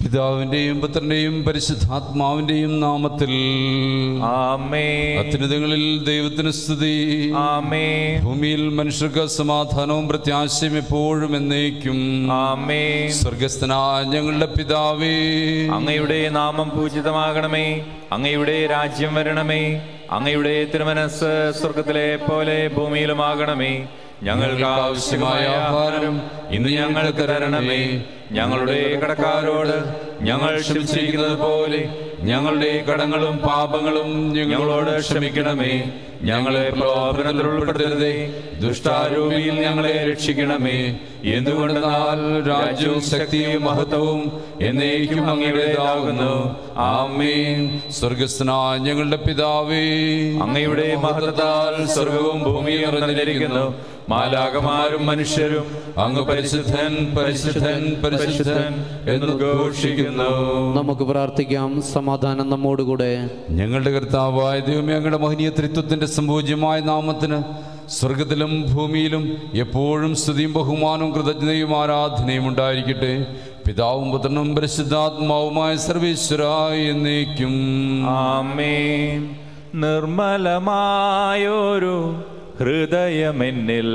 പിതാവിന്റെയും പുത്രന്റെയും പരിശുദ്ധാത്മാവിന്റെയും നാമത്തിൽ ആമേ അത്യുന്നതങ്ങളിൽ ദൈവത്തിന് സ്തുതി ആമേ ഭൂമിയിൽ മനുഷ്യർക്ക് സമാധാനവും പ്രത്യാശയും എപ്പോഴും എന്നേക്കും ആമേ സ്വർഗസ്ഥനായ ഞങ്ങളുടെ പിതാവേ അങ്ങയുടെ നാമം പൂജിതമാകണമേ അങ്ങയുടെ രാജ്യം വരണമേ അങ്ങയുടെ തിരുമനസ് സ്വർഗത്തിലെ പോലെ ഭൂമിയിലുമാകണമേ ഞങ്ങൾക്ക് ആവശ്യമായ ആഹാരം ഇന്ന് ഞങ്ങൾക്ക് തരണമേ ഞങ്ങളുടെ കടക്കാരോട് ഞങ്ങൾ ക്ഷമിച്ചിരിക്കുന്നത് പോലെ ഞങ്ങളുടെ കടങ്ങളും പാപങ്ങളും ഞങ്ങളോട് ക്ഷമിക്കണമേ ഞങ്ങളെ പ്രലോഭനത്തിൽ ഉൾപ്പെടുത്തരുതേ ദുഷ്ടാരൂപിയിൽ ഞങ്ങളെ രക്ഷിക്കണമേ എന്തുകൊണ്ടെന്നാൽ രാജ്യവും ശക്തിയും മഹത്വവും എന്നേക്കും അങ്ങയുടേതാകുന്നു ആമേൻ സ്വർഗസ്ഥനായ ഞങ്ങളുടെ പിതാവേ അങ്ങയുടെ മഹത്വത്താൽ സ്വർഗവും ഭൂമിയും നിറഞ്ഞിരിക്കുന്നു മാലാകമാരും മനുഷ്യരും അങ്ങ് പരിശുദ്ധൻ പരിശുദ്ധൻ പരിശുദ്ധൻ എന്ന് ഘോഷിക്കുന്നു നമുക്ക് പ്രാർത്ഥിക്കാം സമാധാനം നമ്മോടുകൂടെ ഞങ്ങളുടെ കർത്താവായ ദൈവമേ ഞങ്ങളുടെ മഹനീയ ത്രിത്വത്തിന്റെ സംപൂജ്യമായ നാമത്തിന് സ്വർഗത്തിലും ഭൂമിയിലും എപ്പോഴും സ്തുതിയും ബഹുമാനവും കൃതജ്ഞതയും ആരാധനയും ഉണ്ടായിരിക്കട്ടെ പിതാവും പുത്രനും പരിശുദ്ധാത്മാവുമായ സർവേശ്വരായ എന്നേക്കും ആമേൻ നിർമ്മലമായൊരു ഹൃദയമെന്നിൽ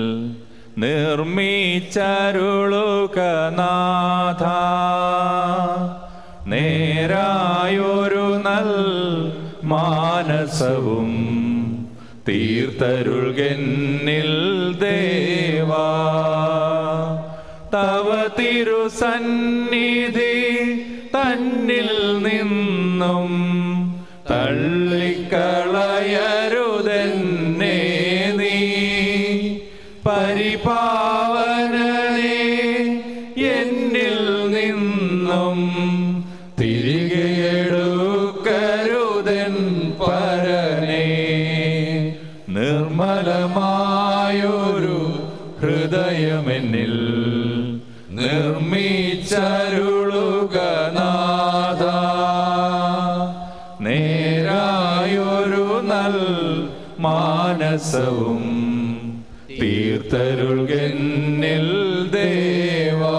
നിർമ്മിച്ചരുളുക നാഥ നേരായൊരു നൽ മാനസവും തീർത്തരുൾകെന്നിൽ ദേവാ തവ തിരുസന്നിധി തന്നിൽ നിന്നും തള്ളിക്കളയരുതെന്നേ നീ പരിപാവനനെ എന്നിൽ നിന്നും തിരികെ എടുക്കരുതൻ പരനെ നിർമ്മലമായൊരു ഹൃദയമെന്നിൽ നിർമ്മിച്ചരുളുക നാഥ നേരായൊരു നൽ മാനസവും തീർത്തരുൾകെന്നിൽ ദേവാ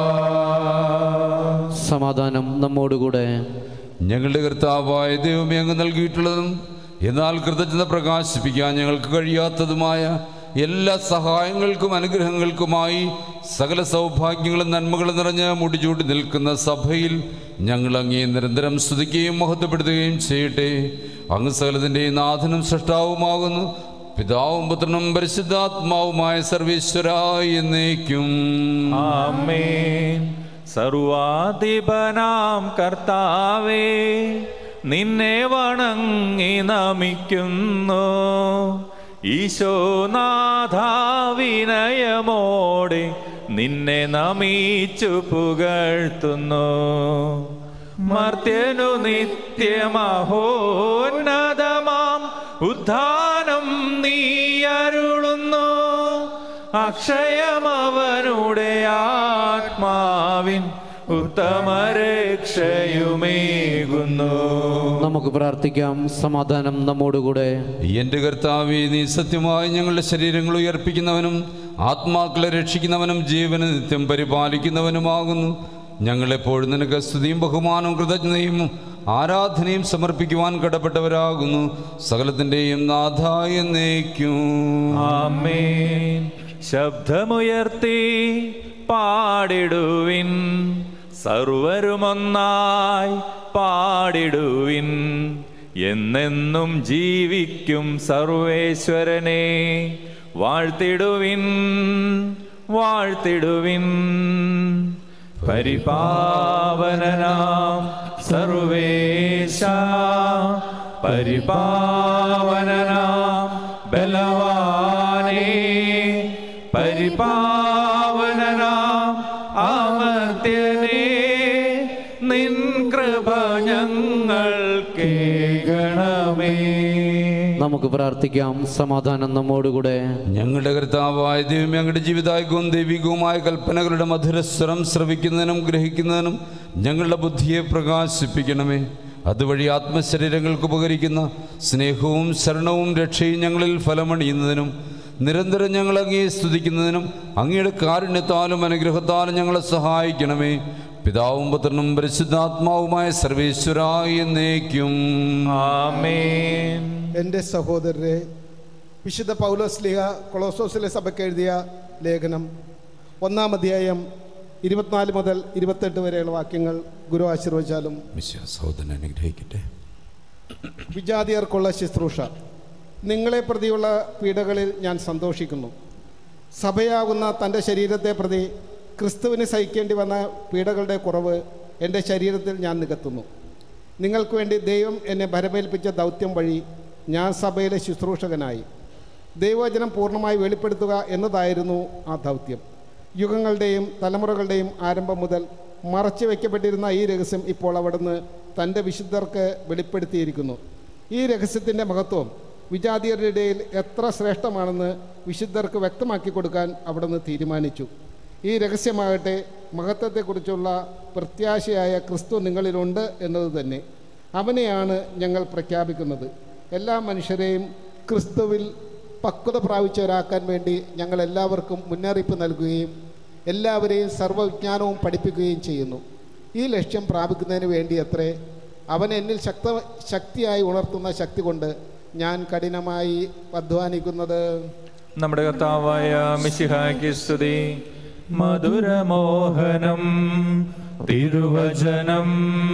സമാധാനം നമ്മോടുകൂടെ ഞങ്ങളുടെ കർത്താവായ ദൈവമേ അങ്ങ് നൽകിയിട്ടുള്ളതും എന്നാൽ കൃതജ്ഞത പ്രകാശിപ്പിക്കാൻ ഞങ്ങൾക്ക് കഴിയാത്തതുമായ എല്ലാ സഹായങ്ങൾക്കും അനുഗ്രഹങ്ങൾക്കുമായി സകല സൗഭാഗ്യങ്ങളും നന്മകളും നിറഞ്ഞ് മുടിചൂടി നിൽക്കുന്ന സഭയിൽ ഞങ്ങൾ അങ്ങേ നിരന്തരം സ്തുതിക്കുകയും മഹത്വപ്പെടുത്തുകയും ചെയ്യട്ടെ അങ്ങ് സകലത്തിൻ്റെ നാഥനും സൃഷ്ടാവുമാകുന്നു പിതാവും പുത്രനും പരിശുദ്ധാത്മാവുമായ സർവേശ്വരായി എന്നേക്കും ആമേൻ സർവാധിപനാം കർത്താവേ നിന്നെ വണങ്ങി നമിക്കുന്നു ഈശോനാഥാവിനയമോടെ നിന്നെ നമിച്ചു പുകഴ്ത്തുന്നു മർത്യനു നിത്യമഹോന്നതമാം ഉദ്ധാനം നീ അരുളുന്നു അക്ഷയമവനുടെ ആത്മാവിൻ ഉത്തമരക്ഷയുമേകുന്നു നമുക്ക് പ്രാർത്ഥിക്കാം സമാധാനം നമ്മോടുകൂടെ എന്റെ കർത്താവെ നീ സത്യമായി ഞങ്ങളുടെ ശരീരങ്ങൾ ഉയർപ്പിക്കുന്നവനും ആത്മാക്കളെ രക്ഷിക്കുന്നവനും ജീവന് നിത്യം പരിപാലിക്കുന്നവനുമാകുന്നു ഞങ്ങളെപ്പോഴും നിനക്ക് സ്തുതിയും ബഹുമാനവും കൃതജ്ഞതയും ആരാധനയും സമർപ്പിക്കുവാൻ കടപ്പെട്ടവരാകുന്നു സകലത്തിൻ്റെയും നാഥായ എന്നേക്കും ആമേൻ ശബ്ദമുയർത്തി പാടിടുവിൻ സർവരുമൊന്നായി പാടിടുവിൻ എന്നെന്നും ജീവിക്കും സർവേശ്വരനെ വാഴ്ത്തിടുവിൻ വാഴ്ത്തിടുവിൻ പരിപാവനനാം സർവേശ പരിപാവനനാം ബലവാനേ പരിപാവനനാം അമർത്യനേ നിൻ കൃപ ഞങ്ങൾക്ക് ഗണമേ നമുക്ക് പ്രാർത്ഥിക്കാം സമാധാനം നമ്മോടുകൂടെ ഞങ്ങളുടെ കർത്താവായ ദൈവം ഞങ്ങളുടെ ജീവിതായകവും ദൈവികവുമായ കൽപ്പനകളുടെ മധുരസ്വരം ശ്രവിക്കുന്നതിനും ഗ്രഹിക്കുന്നതിനും ഞങ്ങളുടെ ബുദ്ധിയെ പ്രകാശിപ്പിക്കണമേ അതുവഴി ആത്മശരീരങ്ങൾക്ക് ഉപകരിക്കുന്ന സ്നേഹവും ശരണവും രക്ഷയും ഞങ്ങളിൽ ഫലമണിയുന്നതിനും നിരന്തരം ഞങ്ങൾ അങ്ങയെ സ്തുതിക്കുന്നതിനും അങ്ങയുടെ കാരുണ്യത്താലും അനുഗ്രഹത്താലും ഞങ്ങളെ സഹായിക്കണമേ പിതാവും പുത്രനും പരിശുദ്ധാത്മാവുമായ സർവേശ്വരായി എന്നേക്കും ആമേൻ എൻ്റെ സഹോദരരെ വിശുദ്ധ പൗലോസ് ലീഹ കൊളോസോസിലെ സഭയ്ക്ക് എഴുതിയ ലേഖനം ഒന്നാം അധ്യായം ഇരുപത്തിനാല് മുതൽ ഇരുപത്തെട്ട് വരെയുള്ള വാക്യങ്ങൾ ഗുരു ആശീർവദിച്ചാലും മിശ്ര സഹോദരൻ അനുഗ്രഹിക്കട്ടെ വിജാതിയർക്കുള്ള ശുശ്രൂഷ നിങ്ങളെ പ്രതിയുള്ള പീഡകളിൽ ഞാൻ സന്തോഷിക്കുന്നു സഭയാകുന്ന തൻ്റെ ശരീരത്തെ പ്രതി ക്രിസ്തുവിന് സഹിക്കേണ്ടി വന്ന പീഡകളുടെ കുറവ് എൻ്റെ ശരീരത്തിൽ ഞാൻ നികത്തുന്നു നിങ്ങൾക്ക് വേണ്ടി ദൈവം എന്നെ ഭരമേൽപ്പിച്ച ദൗത്യം വഴി ഞാൻ സഭയിലെ ശുശ്രൂഷകനായി ദൈവവചനം പൂർണ്ണമായി വെളിപ്പെടുത്തുക എന്നതായിരുന്നു ആ ദൗത്യം യുഗങ്ങളുടെയും തലമുറകളുടെയും ആരംഭം മുതൽ മറച്ചു വയ്ക്കപ്പെട്ടിരുന്ന ഈ രഹസ്യം ഇപ്പോൾ അവിടുന്ന് തൻ്റെ വിശുദ്ധർക്ക് വെളിപ്പെടുത്തിയിരിക്കുന്നു ഈ രഹസ്യത്തിൻ്റെ മഹത്വം വിജാതിയരുടെ ഇടയിൽ എത്ര ശ്രേഷ്ഠമാണെന്ന് വിശുദ്ധർക്ക് വ്യക്തമാക്കി കൊടുക്കാൻ അവിടുന്ന് തീരുമാനിച്ചു ഈ രഹസ്യമാകട്ടെ മഹത്വത്തെക്കുറിച്ചുള്ള പ്രത്യാശയായ ക്രിസ്തു നിങ്ങളിലുണ്ട് എന്നത് തന്നെ അവനെയാണ് ഞങ്ങൾ പ്രഖ്യാപിക്കുന്നത് എല്ലാ മനുഷ്യരെയും ക്രിസ്തുവിൽ പക്വത പ്രാപിച്ചവരാക്കാൻ വേണ്ടി ഞങ്ങൾ എല്ലാവർക്കും മുന്നറിയിപ്പ് നൽകുകയും എല്ലാവരെയും സർവ്വവിജ്ഞാനവും പഠിപ്പിക്കുകയും ചെയ്യുന്നു ഈ ലക്ഷ്യം പ്രാപിക്കുന്നതിന് വേണ്ടി അത്രേ അവൻ എന്നിൽ ശക്ത ശക്തിയായി ഉണർത്തുന്ന ശക്തി കൊണ്ട് ഞാൻ കഠിനമായി അധ്വാനിക്കുന്നത് നമ്മുടെ കർത്താവായ മിശിഹായ്ക്ക് സ്തുതി മധുരമോഹനം തിരുവചനം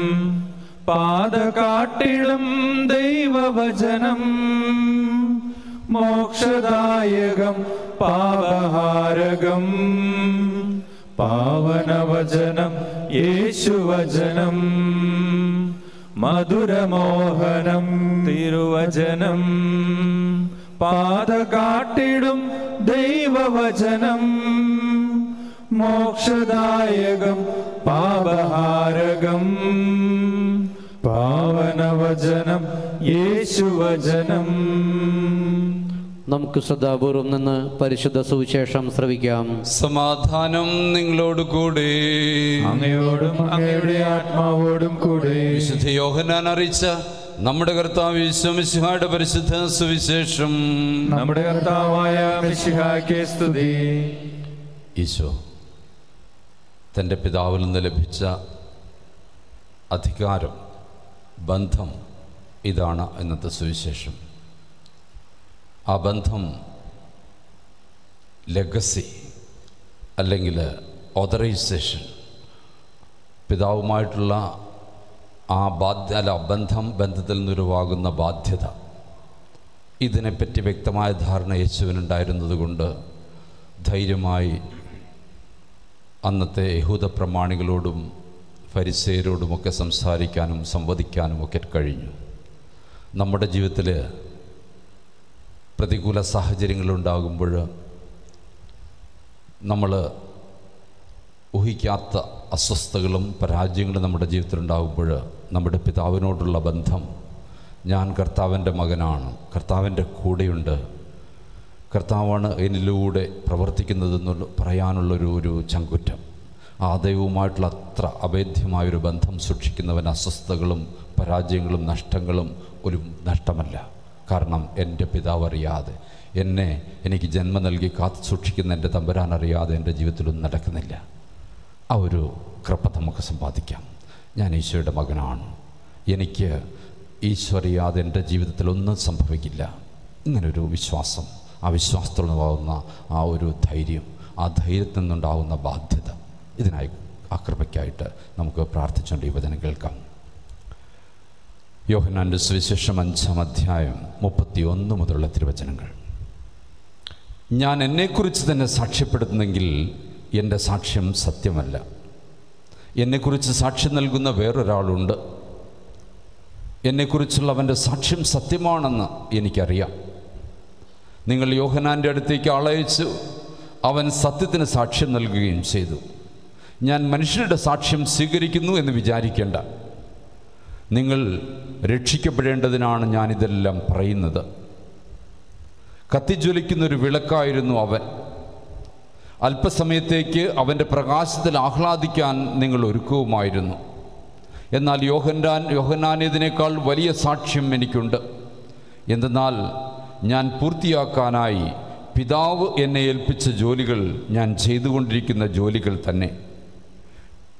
പാതകാട്ടിലും ദൈവവചനം മോക്ഷദായകം പാപഹാരകം പാവനവചനം യേശുവചനം മധുരമോഹനം തിരുവചനം പാതകാട്ടിടും ദൈവവചനം മോക്ഷദായകം പാപഹാരകം പാവനവചനം യേശുവചനം നമുക്ക് ശ്രദ്ധാപൂർവം നിന്ന് പരിശുദ്ധ സുവിശേഷം ശ്രവിക്കാം സമാധാനം നിങ്ങളോട് കൂടെ അങ്ങയോടും അങ്ങയുടെ ആത്മാവോടും കൂടെ വിശുദ്ധ യോഹനാൻ അറിയിച്ച നമ്മുടെ കർത്താവ് വിശ്വമിശിഹായുടെ പരിശുദ്ധ സുവിശേഷം നമ്മുടെ കർത്താവായ മിശിഹായ്ക്ക് സ്തുതി ഈശോ തൻ്റെ പിതാവിൽ നിന്ന് ലഭിച്ച അധികാരം ബന്ധം ഇതാണ് ഇന്നത്തെ സുവിശേഷം ആ ബന്ധം ലെഗസി അല്ലെങ്കിൽ ഓതറൈസേഷൻ പിതാവുമായിട്ടുള്ള ആ ബാധ്യ അല്ല ബന്ധം ബന്ധത്തിൽ നിന്നുരുവാകുന്ന ബാധ്യത ഇതിനെപ്പറ്റി വ്യക്തമായ ധാരണ യേശുവിനുണ്ടായിരുന്നതുകൊണ്ട് ധൈര്യമായി അന്നത്തെ യഹൂദ പ്രമാണികളോടും ഫരിസേരോടുമൊക്കെ സംസാരിക്കാനും സംവദിക്കാനും ഒക്കെ കഴിഞ്ഞു നമ്മുടെ ജീവിതത്തിൽ പ്രതികൂല സാഹചര്യങ്ങളുണ്ടാകുമ്പോൾ നമ്മൾ ഊഹിക്കാത്ത അസ്വസ്ഥതകളും പരാജയങ്ങളും നമ്മുടെ ജീവിതത്തിലുണ്ടാകുമ്പോൾ നമ്മുടെ പിതാവിനോടുള്ള ബന്ധം ഞാൻ കർത്താവിൻ്റെ മകനാണ് കർത്താവിൻ്റെ കൂടെയുണ്ട് കർത്താവാണ് എന്നിലൂടെ പ്രവർത്തിക്കുന്നതെന്നുള്ള പറയാനുള്ളൊരു ഒരു ചങ്കുറ്റം ആ ദൈവവുമായിട്ടുള്ള അത്ര അഭേദ്യമായൊരു ബന്ധം സൂക്ഷിക്കുന്നവൻ അസ്വസ്ഥതകളും പരാജയങ്ങളും നഷ്ടങ്ങളും ഒരു നഷ്ടമല്ല കാരണം എൻ്റെ പിതാവ് അറിയാതെ എന്നെ എനിക്ക് ജന്മം നൽകി കാത്തു സൂക്ഷിക്കുന്ന എൻ്റെ തമ്പുരാൻ അറിയാതെ എൻ്റെ ജീവിതത്തിലൊന്നും നടക്കുന്നില്ല ആ ഒരു കൃപ നമുക്ക് സമ്പാദിക്കാം ഞാൻ ഈശോയുടെ മകനാണ് എനിക്ക് ഈശോ അറിയാതെ എൻ്റെ ജീവിതത്തിലൊന്നും സംഭവിക്കില്ല ഇങ്ങനൊരു വിശ്വാസം ആ വിശ്വാസത്തിൽ നിന്നുണ്ടാകുന്ന ആ ഒരു ധൈര്യം ആ ധൈര്യത്തിൽ നിന്നുണ്ടാകുന്ന ബാധ്യത ഇതിനായി ആ കൃപയ്ക്കായിട്ട് നമുക്ക് പ്രാർത്ഥിച്ചുകൊണ്ട് ഈ വചനം കേൾക്കാം യോഹനാൻ്റെ സുവിശേഷം അഞ്ചാം അധ്യായം മുപ്പത്തി ഒന്ന് മുതലുള്ള തിരുവചനങ്ങൾ ഞാൻ എന്നെക്കുറിച്ച് തന്നെ സാക്ഷ്യപ്പെടുത്തുന്നെങ്കിൽ എൻ്റെ സാക്ഷ്യം സത്യമല്ല എന്നെക്കുറിച്ച് സാക്ഷ്യം നൽകുന്ന വേറൊരാളുണ്ട് എന്നെക്കുറിച്ചുള്ള അവൻ്റെ സാക്ഷ്യം സത്യമാണെന്ന് എനിക്കറിയാം നിങ്ങൾ യോഹനാൻ്റെ അടുത്തേക്ക് ആളയച്ചു അവൻ സത്യത്തിന് സാക്ഷ്യം നൽകുകയും ചെയ്തു ഞാൻ മനുഷ്യരുടെ സാക്ഷ്യം സ്വീകരിക്കുന്നു എന്ന് വിചാരിക്കേണ്ട നിങ്ങൾ രക്ഷിക്കപ്പെടേണ്ടതിനാണ് ഞാനിതെല്ലാം പറയുന്നത് കത്തിജ്വലിക്കുന്നൊരു വിളക്കായിരുന്നു അവൻ അല്പസമയത്തേക്ക് അവൻ്റെ പ്രകാശത്തിൽ ആഹ്ലാദിക്കാൻ നിങ്ങൾ ഒരുക്കവുമായിരുന്നു എന്നാൽ യോഹന്നാൻ യോഹന്നാനേതിനേക്കാൾ വലിയ സാക്ഷ്യം എനിക്കുണ്ട് എന്തെന്നാൽ ഞാൻ പൂർത്തിയാക്കാനായി പിതാവ് എന്നെ ഏൽപ്പിച്ച ജോലികൾ ഞാൻ ചെയ്തുകൊണ്ടിരിക്കുന്ന ജോലികൾ തന്നെ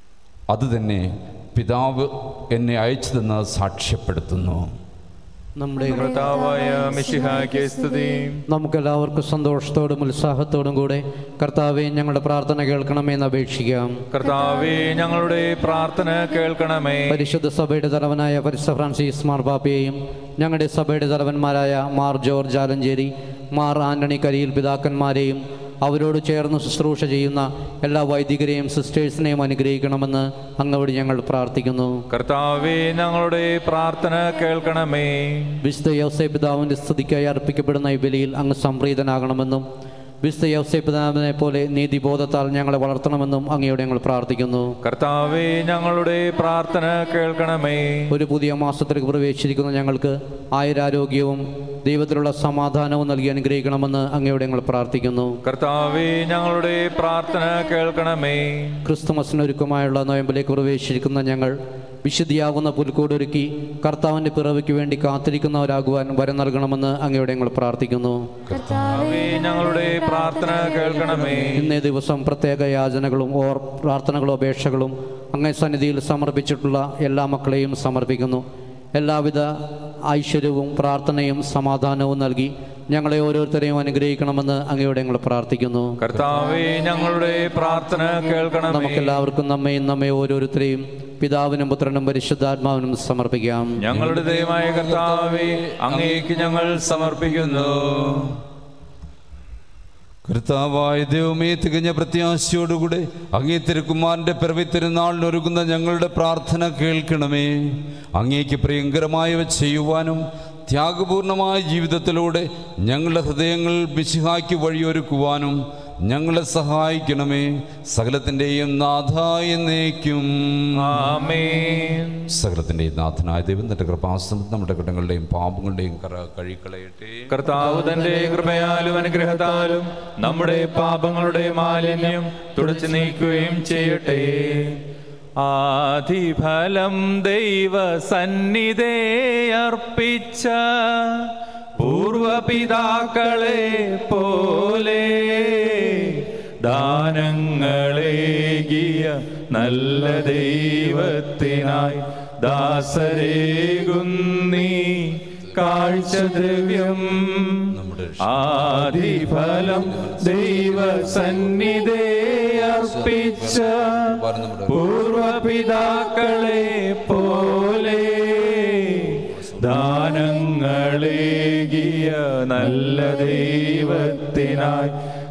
അതുതന്നെ പിതാവ് എന്നെ അയച്ചതെന്ന് സാക്ഷ്യപ്പെടുത്തുന്നു നമ്മുടെ കർത്താവായ മിശിഹായ്ക്ക് സ്തുതി നമുക്കെല്ലാവർക്കും സന്തോഷത്തോടും ഉത്സാഹത്തോടും കൂടെ കർത്താവെ ഞങ്ങളുടെ പ്രാർത്ഥന കേൾക്കണമെന്ന് അപേക്ഷിക്കാം കർത്താവേ ഞങ്ങളുടെ പ്രാർത്ഥന കേൾക്കണമേ പരിശുദ്ധ സഭയുടെ തലവനായ പരിശുദ്ധ ഫ്രാൻസിസ് മാർ പാപ്പയെയും ഞങ്ങളുടെ സഭയുടെ തലവന്മാരായ മാർ ജോർജ് ആലഞ്ചേരി മാർ ആന്റണി കരിയിൽ പിതാക്കന്മാരെയും അവരോട് ചേർന്ന് ശുശ്രൂഷ ചെയ്യുന്ന എല്ലാ വൈദികരെയും സിസ്റ്റേഴ്സിനെയും അനുഗ്രഹിക്കണമെന്ന് അങ്ങോട് ഞങ്ങൾ പ്രാർത്ഥിക്കുന്നു കർത്താവേ ഞങ്ങളുടെ പ്രാർത്ഥന കേൾക്കണമേ വിശുദ്ധ യോസേ പിതാവിൻ്റെ സ്തുതിക്കായി അർപ്പിക്കപ്പെടുന്ന ഈ ബലിയിൽ അങ്ങ് സംപ്രീതനാകണമെന്നും വിശുദ്ധ യോസേ പിതാവിനെ പോലെ നീതിബോധത്താൽ ഞങ്ങളെ വളർത്തണമെന്നും അങ്ങയോട് ഞങ്ങൾ പ്രാർത്ഥിക്കുന്നു കർത്താവേ ഞങ്ങളുടെ പ്രാർത്ഥന കേൾക്കണമേ ഒരു പുതിയ മാസത്തിലേക്ക് പ്രവേശിച്ചിരിക്കുന്ന ഞങ്ങൾക്ക് ആയുരാരോഗ്യവും ദൈവത്തിലുള്ള സമാധാനവും നൽകി അനുഗ്രഹിക്കണമെന്ന് അങ്ങയോട് ഞങ്ങൾ പ്രാർത്ഥിക്കുന്നു കർത്താവേ ഞങ്ങളുടെ പ്രാർത്ഥന കേൾക്കണമേ ക്രിസ്തുമസിനൊരുക്കമായുള്ള നോയമ്പിലേക്ക് പ്രവേശിച്ചിരിക്കുന്ന ഞങ്ങൾ വിശുദ്ധിയാകുന്ന പുൽക്കൂടൊരുക്കി കർത്താവിൻ്റെ പിറവിക്ക് വേണ്ടി കാത്തിരിക്കുന്നവരാകുവാൻ വരം നൽകണമെന്ന് അങ്ങയോട് ഞങ്ങൾ പ്രാർത്ഥിക്കുന്നു കർത്താവേ ഞങ്ങളുടെ പ്രാർത്ഥന കേൾക്കണമേ ഇന്നേ ദിവസം പ്രത്യേക യാചനകളും ഓർ പ്രാർത്ഥനകളും അപേക്ഷകളും അങ്ങേ സന്നിധിയിൽ സമർപ്പിച്ചിട്ടുള്ള എല്ലാ മക്കളെയും സമർപ്പിക്കുന്നു എല്ലാവിധ ഐശ്വര്യവും പ്രാർത്ഥനയും സമാധാനവും നൽകി ഞങ്ങളെ ഓരോരുത്തരെയും അനുഗ്രഹിക്കണമെന്ന് അങ്ങയോട് ഞങ്ങൾ പ്രാർത്ഥിക്കുന്നു കർത്താവേ ഞങ്ങളുടെ പ്രാർത്ഥന കേൾക്കണമേ നമുക്കെല്ലാവർക്കും നമ്മയും നമ്മെ ഓരോരുത്തരെയും പിതാവിനും പുത്രനും പരിശുദ്ധാത്മാവിനും സമർപ്പിക്കാം ഞങ്ങളുടെ ദൈവമായ കർത്താവേ അങ്ങേക്ക് ഞങ്ങൾ സമർപ്പിക്കുന്നു കർത്താവായ ദൈവമേ തികഞ്ഞ പ്രത്യാശയോടുകൂടെ അങ്ങേ തിരുക്കുമാരൻ്റെ പിറവി തിരുനാളിനൊരുങ്ങുന്ന ഞങ്ങളുടെ പ്രാർത്ഥന കേൾക്കണമേ അങ്ങേക്ക് പ്രിയങ്കരമായവ ചെയ്യുവാനും ത്യാഗപൂർണമായ ജീവിതത്തിലൂടെ ഞങ്ങളുടെ ഹൃദയങ്ങൾ മിശിഹായ്ക്ക് വഴിയൊരുക്കുവാനും ഞങ്ങളെ സഹായിക്കണമേ സകലത്തിൻ്റെയും നാഥായ എന്നേക്കും ആമേൻ സകലത്തിൻ്റെയും നാഥനായ ദൈവം തൻ്റെ കൃപാസം നമ്മുടെ കടങ്ങളുടെയും പാപങ്ങളുടെയും കറ കഴിക്കളയട്ടെ കർത്താവ് തന്റെ കൃപയാലും അനുഗ്രഹത്താലും നമ്മുടെ പാപങ്ങളുടെ മാലിന്യം തുടച്ചു നീക്കുകയും ചെയ്യട്ടെ ആദിഫലം ദൈവ സന്നിധേ അർപ്പിച്ച പൂർവപിതാക്കളെ പോലെ ദാനങ്ങളേകിയ നല്ല ദൈവത്തിനായി ദാസരേകുന്നീ കാഴ്ചദ്രവ്യം ആദിഫലം ദൈവസന്നിധേ അർപ്പിച്ച പൂർവപിതാക്കളെ പോലെ ദാനങ്ങളേകിയ നല്ല ദൈവത്തിനായി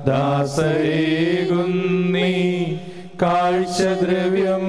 ദാസരേകുന്നീ കാഴ്ചദ്രവ്യം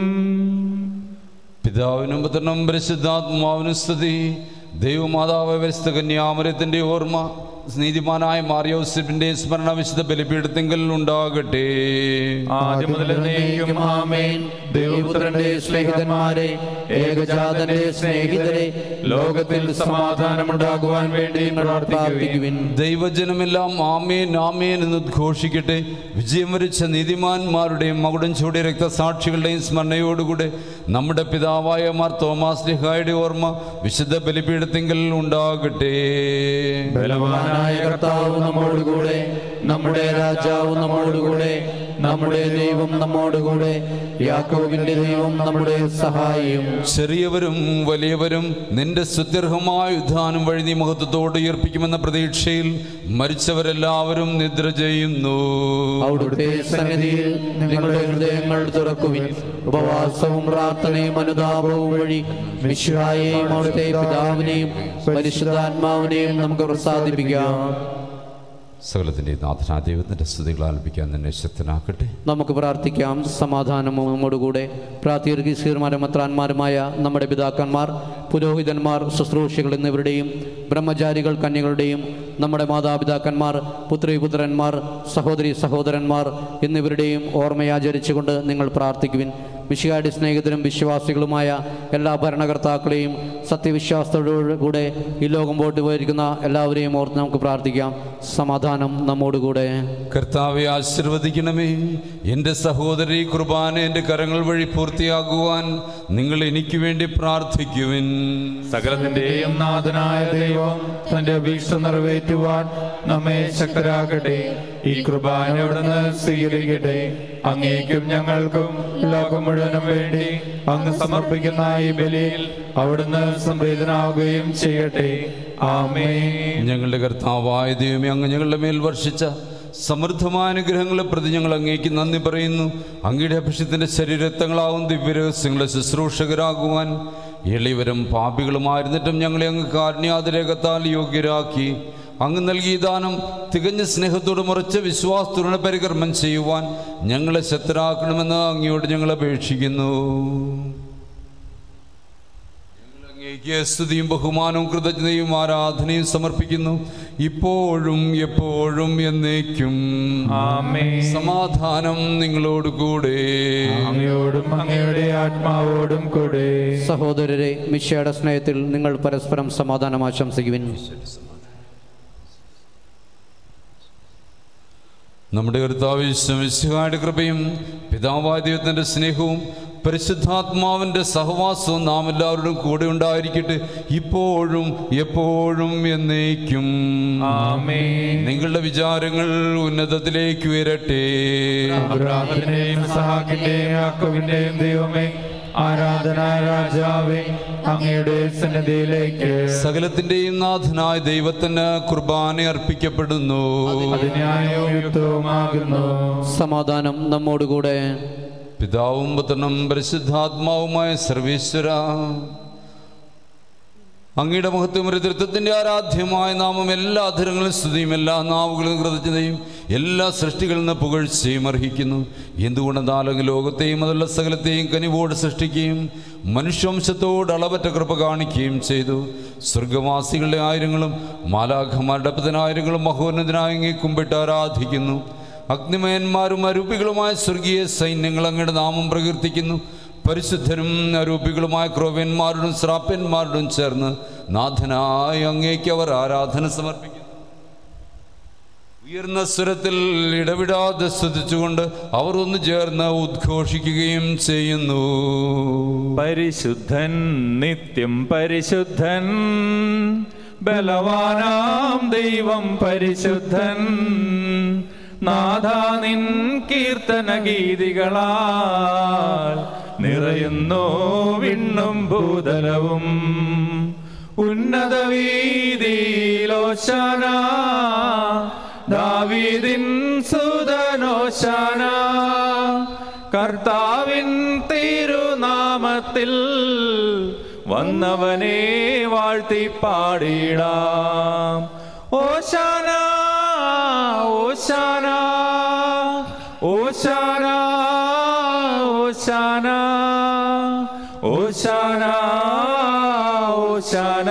പിതാവിനും പുത്രനും പരിശുദ്ധാത്മാവിനും സ്തുതി ദൈവമാതാവ് പരിശുദ്ധ കന്യാമരത്തിൻ്റെ ഓർമ്മ നീതിമാനായ മാറിയോസിന്റെ സ്മരണ വിശുദ്ധ ബലിപീഠത്തിങ്കൽ ഉണ്ടാകട്ടെ ആദ്യം മുതൽ എന്നേക്കും ആമേൻ ദൈവപുത്രന്റെ സ്നേഹിതന്മാരെ ഏകജാതന്റെ സ്നേഹിതരെ ലോകത്തിൽ സമാധാനമുണ്ടാകുവാൻ വേണ്ടി പ്രാർത്ഥിക്കുവിൻ പ്രാർത്ഥിക്കുവിൻ ദൈവജനമെല്ലാം ആമേൻ ആമേൻ എന്ന് ഉദ്ഘോഷിക്കട്ടെ വിജയം വരിച്ച നീതിമാന്മാരുടെയും മകുടം ചൂടിയ രക്തസാക്ഷികളുടെയും സ്മരണയോടുകൂടെ നമ്മുടെ പിതാവായ മാർ തോമാസ് ലിഹായുടെ ഓർമ്മ വിശുദ്ധ ബലിപീഠത്തിങ്കൽ ഉണ്ടാകട്ടെ ബലവാനായ കർത്താവ് നമ്മോടുകൂടെ നമ്മുടെ രാജാവ് നമ്മോടുകൂടെ നമ്മുടെ ദൈവം നമ്മോടുകൂടെ യാക്കോബിന്റെ ദൈവം നമ്മുടെ സഹായിയും ചെറിയവരും വലിയവരും നിന്റെ സുത്യർഹമായ ഉദ്ധാനം വഴി നീ മഹത്വത്തോട് ഉയർപ്പിക്കുമെന്ന പ്രതീക്ഷയിൽ മരിച്ചവരെല്ലാവരും നിദ്ര ചെയ്യുന്നു അവിടുത്തെ സന്നിധിയിൽ നിങ്ങളുടെ ഹൃദയങ്ങൾ തുറക്കുവിൻ ഉപവാസവും പ്രാർത്ഥനയും അനുതാപവും വഴി വിശ്വായെയും അവിടുത്തെ പിതാവിനെയും പരിശുദ്ധാത്മാവിനെയും നമുക്ക് പ്രസാദിപ്പിക്കാം സകലത്തിൻ്റെ നാഥനാ ദൈവത്തിൻ്റെ സ്തുതികൾ ആലപിക്കാൻ തന്നെ ശക്തനാക്കട്ടെ നമുക്ക് പ്രാർത്ഥിക്കാം സമാധാനവും നമ്മോടുകൂടെ പ്രാർത്ഥീർഗീസ്കീർമാരും മത്രാന്മാരുമായ നമ്മുടെ പിതാക്കന്മാർ പുരോഹിതന്മാർ ശുശ്രൂഷികൾ എന്നിവരുടെയും ബ്രഹ്മചാരികൾ കന്യകളുടെയും നമ്മുടെ മാതാപിതാക്കന്മാർ പുത്രിപുത്രന്മാർ സഹോദരി സഹോദരന്മാർ എന്നിവരുടെയും ഓർമ്മയാചരിച്ചുകൊണ്ട് നിങ്ങൾ പ്രാർത്ഥിക്കുവിൻ വിശികാടി സ്നേഹിതരും വിശ്വാസികളുമായ എല്ലാ ഭരണകർത്താക്കളെയും സത്യവിശ്വാസത്തോടുകൂടെ ഈ ലോകം പോട്ട് പോയിരിക്കുന്ന എല്ലാവരെയും ഓർത്ത് നമുക്ക് പ്രാർത്ഥിക്കാം സമാധാനം നമ്മോടുകൂടെ കർത്താവെ ആശീർവദിക്കണമേ എൻ്റെ സഹോദരി കുർബാന എൻ്റെ കരങ്ങൾ വഴി പൂർത്തിയാകുവാൻ നിങ്ങൾ എനിക്ക് വേണ്ടി പ്രാർത്ഥിക്കുവിൻ സകലത്തിന്റെയും നാഥനായ ദൈവം തന്റെ അഭീഷ്ട നിറവേറ്റുവാൻ നമ്മെ ശക്തരാക്കട്ടെ ഈ കുർബാന അവിടുന്ന് സ്വീകരിക്കട്ടെ അങ്ങേക്കും ഞങ്ങൾക്കും ലോകം മുഴുവനും വേണ്ടി അങ്ങ് സമർപ്പിക്കുന്ന ഈ ബലിയിൽ അവിടുന്ന് സംപ്രീതനാവുകയും ചെയ്യട്ടെ ആമേ ഞങ്ങളുടെ കർത്താവായ ദൈവമേ അങ്ങ് ഞങ്ങളുടെ മേൽ വർഷിച്ച സമൃദ്ധമായ അനുഗ്രഹങ്ങളെ പ്രതി ഞങ്ങൾ അങ്ങേക്ക് നന്ദി പറയുന്നു അങ്ങയുടെ അഭിഷത്തിൻ്റെ ശരീരത്തങ്ങളാവും ദിവ്യരഹസ്യങ്ങളെ ശുശ്രൂഷകരാകുവാൻ എളിവരും പാപികളുമായിരുന്നിട്ടും ഞങ്ങളെ അങ്ങ് കാരുണ്യാതിരേഖത്താൽ യോഗ്യരാക്കി അങ്ങ് നൽകിയ ദാനം തികഞ്ഞ സ്നേഹത്തോട് മുറച്ച വിശ്വാസത്തോടെ പരികർമ്മം ചെയ്യുവാൻ ഞങ്ങളെ ശക്തരാക്കണമെന്ന് അങ്ങയോട് ഞങ്ങൾ അപേക്ഷിക്കുന്നു അങ്ങേക്ക് സ്തുതിയും ബഹുമാനവും കൃതജ്ഞതയും ആരാധനയും സമർപ്പിക്കുന്നു ഇപ്പോഴും എപ്പോഴും എന്നേക്കും ആമേ സമാധാനം നിങ്ങളോട് കൂടെ അങ്ങയോടും അങ്ങയുടെ ആത്മാവോടും കൂടെ സഹോദരരെ മിശയുടെ സ്നേഹത്തിൽ നിങ്ങൾ പരസ്പരം സമാധാനം ആശംസിക്കുവിൻ നമ്മുടെ കർത്താവ് വിശ്വമിശിഹായുടെ കൃപയും പിതാവായ ദൈവത്തിൻ്റെ സ്നേഹവും പരിശുദ്ധാത്മാവിൻ്റെ സഹവാസവും നാം എല്ലാവരുടെയും കൂടെ ഉണ്ടായിരിക്കട്ടെ ഇപ്പോഴും എപ്പോഴും എന്നേക്കും ആമേ നിങ്ങളുടെ വിചാരങ്ങൾ ഉന്നതത്തിലേക്ക് ഉയരട്ടെ അബ്രാഹത്തിന്റെയും സഹാക്കിന്റെയും യാക്കോബിന്റെയും ദൈവമേ ആരാധന രാജാവേ അങ്ങയുടെ സന്നിധിയിലേക്ക് സകലത്തിന്റെയും നാഥനായ ദൈവത്തിന് കുർബാന അർപ്പിക്കപ്പെടുന്നു അതിന്യായവും യുക്തവുമാകുന്നു സമാധാനം നമ്മോടുകൂടെ പിതാവും പുത്രനും പരിശുദ്ധാത്മാവുമായ സർവീശ്വര അങ്ങയുടെ മഹത്വം തൃത്വത്തിന്റെ ആരാധ്യമായ നാമം എല്ലാ അധരങ്ങളും സ്തുതിയും എല്ലാ നാവുകളും കൃതജ്ഞതയും എല്ലാ സൃഷ്ടികളിൽ നിന്ന് പുകഴ്ചയും അർഹിക്കുന്നു എന്തുകൊണ്ടെന്നാലും ലോകത്തെയും അതുള്ള സകലത്തെയും കനിവോട് സൃഷ്ടിക്കുകയും മനുഷ്യവംശത്തോട് അളവറ്റ കൃപ കാണിക്കുകയും ചെയ്തു സ്വർഗവാസികളുടെ ആയിരങ്ങളും മാലാഖമാരുടെ പതിനായിരങ്ങളും മഹോന്നതനായി അങ്ങേ കുമ്പിട്ട് ആരാധിക്കുന്നു അഗ്നിമയന്മാരും അരൂപികളുമായ സ്വർഗീയ സൈന്യങ്ങൾ അങ്ങയുടെ നാമം പ്രകീർത്തിക്കുന്നു പരിശുദ്ധരും അരൂപികളുമായ ക്രോവ്യന്മാരോടും ശ്രാപ്യന്മാരോടും ചേർന്ന് നാഥനായ അങ്ങേക്ക് അവർ ആരാധന സമർപ്പിക്കുന്നു ഉയർന്ന സ്വരത്തിൽ ഇടവിടാതെ സ്തുതിച്ചുകൊണ്ട് അവർ ഒന്ന് ചേർന്ന് ഉദ്ഘോഷിക്കുകയും ചെയ്യുന്നു പരിശുദ്ധൻ നിത്യം പരിശുദ്ധൻ ബലവാനാം ദൈവം പരിശുദ്ധൻ നാഥാ നിൻ കീർത്തന ഗീതികളാൽ നിറയുന്നു വിണ്ണും ഭൂതലവും ഉന്നത വീതിയിലോശാന ദാവീദിൻ സുതനോശാന കർത്താവിൻ തിരുനാമത്തിൽ വന്നവനെ വാഴ്ത്തി പാടിടാം ഓശാന ഓശാന ഓശാന ഓശാന ഓശാന ഓശാന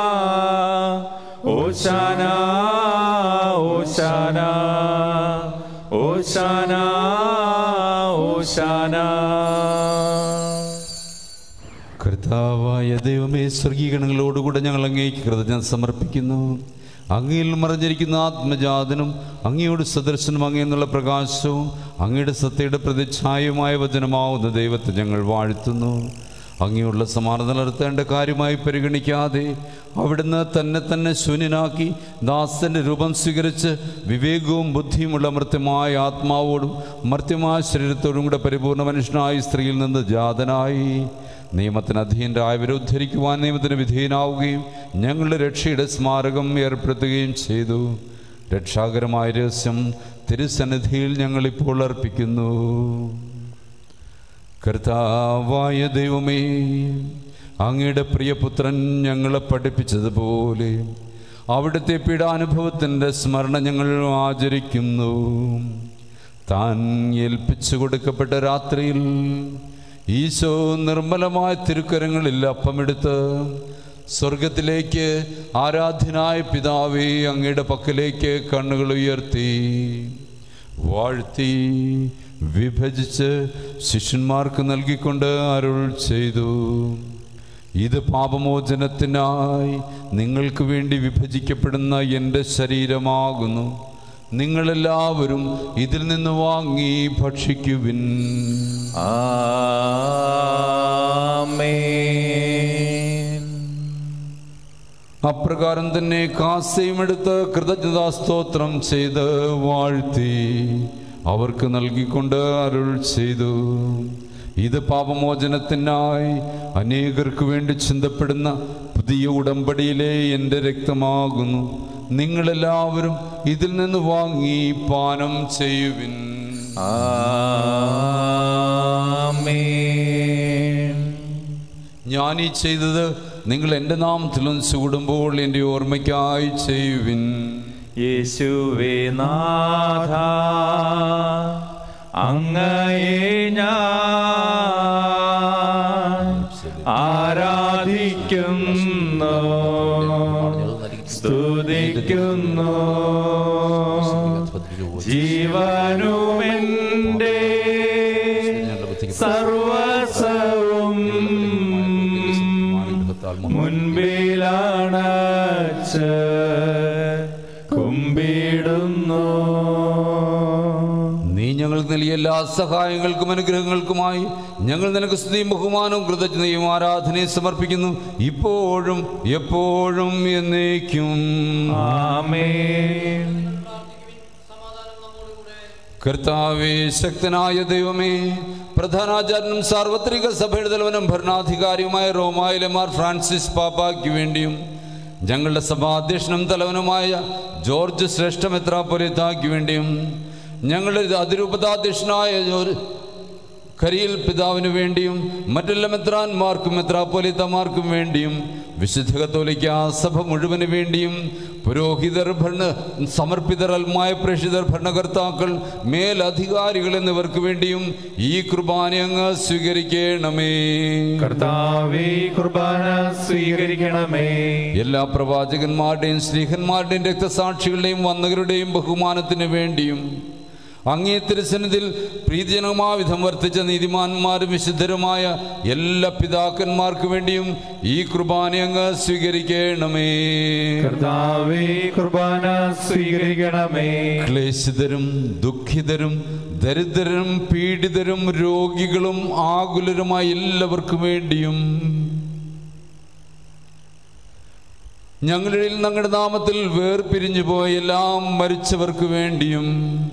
ഓശാന ഓശാന ഓശാന ഓശാന കർത്താവായ ദൈവമേ സ്വർഗീകരണങ്ങളോടുകൂടെ ഞങ്ങൾ അങ്ങേക്ക് കൃതജ്ഞത സമർപ്പിക്കുന്നു അങ്ങയിൽ മറഞ്ഞിരിക്കുന്ന ആത്മജാതനും അങ്ങയോട് സദർശനം അങ്ങയെന്നുള്ള പ്രകാശവും അങ്ങയുടെ സത്യയുടെ പ്രതിച്ഛായമായ വചനമാവുന്ന ദൈവത്തെ ഞങ്ങൾ വാഴ്ത്തുന്നു അങ്ങയുള്ള സമാനത നടത്തേണ്ട കാര്യമായി പരിഗണിക്കാതെ അവിടുന്ന് തന്നെ തന്നെ ശൂന്യനാക്കി ദാസന്റെ രൂപം സ്വീകരിച്ച് വിവേകവും ബുദ്ധിയുമുള്ള മർത്യമായ ആത്മാവോടും മർത്യമായ ശരീരത്തോടും കൂടെ പരിപൂർണ മനുഷ്യനായി സ്ത്രീയിൽ നിന്ന് ജാതനായി നിയമത്തിന് അധീനരായവരെ ഉദ്ധരിക്കുവാൻ നിയമത്തിന് വിധേയനാവുകയും ഞങ്ങളുടെ രക്ഷയുടെ സ്മാരകം ഏർപ്പെടുത്തുകയും ചെയ്തു രക്ഷാകരമായ രഹസ്യം തിരുസന്നിധിയിൽ ഞങ്ങളിപ്പോൾ അർപ്പിക്കുന്നു കർത്താവായ ദൈവമേ അങ്ങയുടെ പ്രിയപുത്രൻ ഞങ്ങളെ പഠിപ്പിച്ചതുപോലെ അവിടുത്തെ പീഡാനുഭവത്തിൻ്റെ സ്മരണ ഞങ്ങൾ ആചരിക്കുന്നു താൻ ഏൽപ്പിച്ചു കൊടുക്കപ്പെട്ട രാത്രിയിൽ ഈശോ നിർമ്മലമായ തിരുക്കരങ്ങളിൽ അപ്പമെടുത്ത് സ്വർഗത്തിലേക്ക് ആരാധ്യനായ പിതാവേ അങ്ങയുടെ പക്കലേക്ക് കണ്ണുകൾ ഉയർത്തി വാഴ്ത്തി വിഭജിച്ച് ശിഷ്യന്മാർക്ക് നൽകിക്കൊണ്ട് അരുൾ ചെയ്തു ഇത് പാപമോചനത്തിനായി നിങ്ങൾക്ക് വേണ്ടി വിഭജിക്കപ്പെടുന്ന എൻ്റെ ശരീരമാകുന്നു നിങ്ങളെല്ലാവരും ഇതിൽ നിന്ന് വാങ്ങി ഭക്ഷിക്കുവിൻ ആമേൻ അപ്രകാരം തന്നെ കാസയും എടുത്ത് കൃതജ്ഞതാസ്തോത്രം ചെയ്ത് വാഴ്ത്തി അവർക്ക് നൽകിക്കൊണ്ട് അരുൾ ചെയ്തു ഇത് പാപമോചനത്തിനായി അനേകർക്ക് വേണ്ടി ചിന്തപ്പെടുന്ന പുതിയ ഉടമ്പടിയിലെ എൻ്റെ രക്തമാകുന്നു നിങ്ങളെല്ലാവരും ഇതിൽ നിന്ന് വാങ്ങി പാനം ചെയ്യുവിൻ ആമേൻ ഞാൻ ഈ ചെയ്തത് നിങ്ങൾ എൻ്റെ നാമത്തിലും ചൂടുമ്പോൾ എൻ്റെ ഓർമ്മയ്ക്കായി ചെയ്യുവിൻ യേശുവേ നാഥ അങ്ങയെ ഞാൻ ആരാധിക്കുന്നു സ്തുതിക്കുന്നു ജീവനുമെൻ്റെ സർവസവും മുൻപിലാണച്ച് കുമ്പിടുന്നു നീ ഞങ്ങൾക്ക് നൽകിയ എല്ലാ സഹായങ്ങൾക്കും അനുഗ്രഹങ്ങൾക്കുമായി ഞങ്ങൾ നിനക്ക് സ്തുതിയും ബഹുമാനവും കൃതജ്ഞതയും ആരാധനയും സമർപ്പിക്കുന്നു ഇപ്പോഴും എപ്പോഴും എന്നേക്കും ആമേൻ കർത്താവേ ശക്തനായ ദൈവമേ പ്രധാനാചാര്യനും സാർവത്രിക സഭയുടെ തലവനും ഭരണാധികാരിയുമായ റോമായിലെ മാർ ഫ്രാൻസിസ് പാപ്പായ്ക്ക് വേണ്ടിയും ഞങ്ങളുടെ സഭാധ്യക്ഷനും തലവനുമായ ജോർജ് ശ്രേഷ്ഠ മെത്രാപ്പൊലിത്തായ്ക്ക് വേണ്ടിയും ഞങ്ങളുടെ അതിരൂപതാധ്യക്ഷനായ ജോർ- കരിയിൽ പിതാവിന് വേണ്ടിയും മറ്റെല്ലാ മെത്രാന്മാർക്കും മെത്രാപ്പൊലിത്തമാർക്കും വേണ്ടിയും വിശുദ്ധ കത്തോലിക്ക സഭ മുഴുവന് വേണ്ടിയും പുരോഹിതർ ഭരണ സമർപ്പിതർ അൽമായ പ്രേക്ഷിതർ ഭരണകർത്താക്കൾ മേലധികാരികൾ എന്നിവർക്ക് വേണ്ടിയും ഈ കുർബാന അങ്ങ് സ്വീകരിക്കണമേ കർത്താവേ കുർബാന സ്വീകരിക്കണമേ എല്ലാ പ്രവാചകന്മാരുടെയും സ്നേഹന്മാരുടെയും രക്തസാക്ഷികളുടെയും വന്നകരുടെയും ബഹുമാനത്തിന് വേണ്ടിയും അങ്ങേ തിരുസന്നിധിയിൽ പ്രീതിജനകമാവിധം വർത്തിച്ച നീതിമാന്മാരും വിശുദ്ധരുമായ എല്ലാ പിതാക്കന്മാർക്ക് വേണ്ടിയും ഈ കുർബാന അങ്ങ് സ്വീകരിക്കണമേ കർത്താവേ കുർബാന സ്വീകരിക്കണമേ ക്ലേശിതരും ദുഃഖിതരും ദരിദ്രരും പീഡിതരും രോഗികളും ആകുലരുമായ എല്ലാവർക്കും വേണ്ടിയും ഞങ്ങളിൽ ഞങ്ങളുടെ നാമത്തിൽ വേർപിരിഞ്ഞു പോയ എല്ലാം മരിച്ചവർക്ക് വേണ്ടിയും